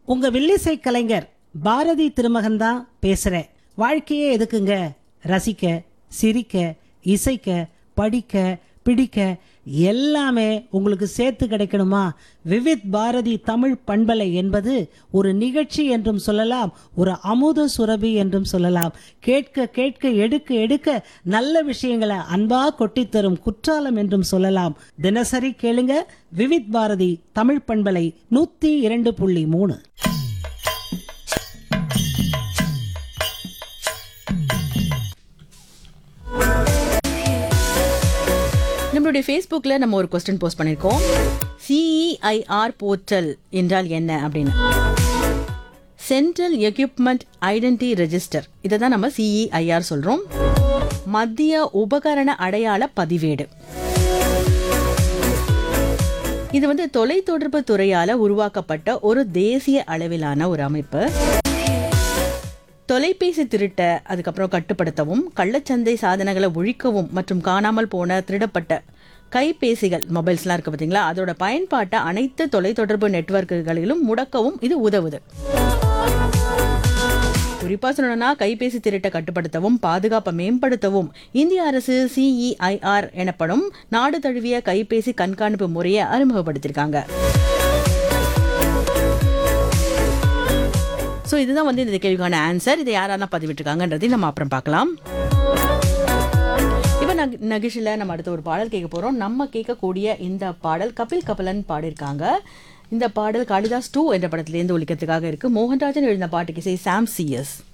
உங்க வில்லிசை கலைஞர் பாரதி திருமகன் தான் பேசுறேன் வாழ்க்கையே எதுக்குங்க ரசிக்க சிரிக்க இசைக்க படிக்க பிடிக்க எல்லாமே உங்களுக்கு சேர்த்து கிடைக்கணுமா விவித் பாரதி தமிழ் பண்பலை என்பது ஒரு நிகழ்ச்சி என்றும் சொல்லலாம் ஒரு அமுத சுரபி என்றும் சொல்லலாம் கேட்க கேட்க எடுக்க எடுக்க நல்ல விஷயங்களை அன்பா கொட்டித் தரும் குற்றாலம் என்றும் சொல்லலாம் தினசரி கேளுங்க விவித் பாரதி தமிழ் பண்பலை நூத்தி இரண்டு புள்ளி மூணு நம்மளுடைய ஃபேஸ்புக்கில் நம்ம ஒரு கொஸ்டின் போஸ்ட் பண்ணியிருக்கோம் சிஇஐஆர் போர்ட்டல் என்றால் என்ன அப்படின்னு சென்ட்ரல் எக்யூப்மெண்ட் ஐடென்டி ரெஜிஸ்டர் இதை தான் நம்ம சிஇஐஆர் சொல்கிறோம் மத்திய உபகரண அடையாள பதிவேடு இது வந்து தொலைத்தொடர்பு துறையால உருவாக்கப்பட்ட ஒரு தேசிய அளவிலான ஒரு அமைப்பு தொலைபேசி திருட்ட அதுக்கப்புறம் கட்டுப்படுத்தவும் கள்ளச்சந்தை சாதனங்களை ஒழிக்கவும் மற்றும் காணாமல் போன திருடப்பட்ட கைபேசிகள் மொபைல்ஸ்லாம் இருக்கு பார்த்தீங்களா அதோட பயன்பாட்டை அனைத்து தொலைத்தொடர்பு நெட்வொர்க்குகளிலும் முடக்கவும் இது உதவுது குறிப்பா சொல்லணும்னா கைபேசி திருட்டை கட்டுப்படுத்தவும் பாதுகாப்பை மேம்படுத்தவும் இந்திய அரசு சிஇஐஆர் எனப்படும் நாடு தழுவிய கைபேசி கண்காணிப்பு முறையை அறிமுகப்படுத்தியிருக்காங்க ஸோ இதுதான் வந்து இந்த கேள்விக்கான ஆன்சர் இதை யாரெல்லாம் பதிவிட்டிருக்காங்கன்றதையும் நம்ம அப்புறம் பார்க்கலாம் இப்போ நக் நகிஷில் நம்ம அடுத்த ஒரு பாடல் கேட்க போகிறோம் நம்ம கேட்கக்கூடிய இந்த பாடல் கபில் கபிலன் பாடியிருக்காங்க இந்த பாடல் காளிதாஸ் டூ என்ற படத்திலேருந்து ஒழிக்கிறதுக்காக இருக்கு மோகன்ராஜன் எழுதின பாட்டுக்கு இசை சாம் சிஎஸ்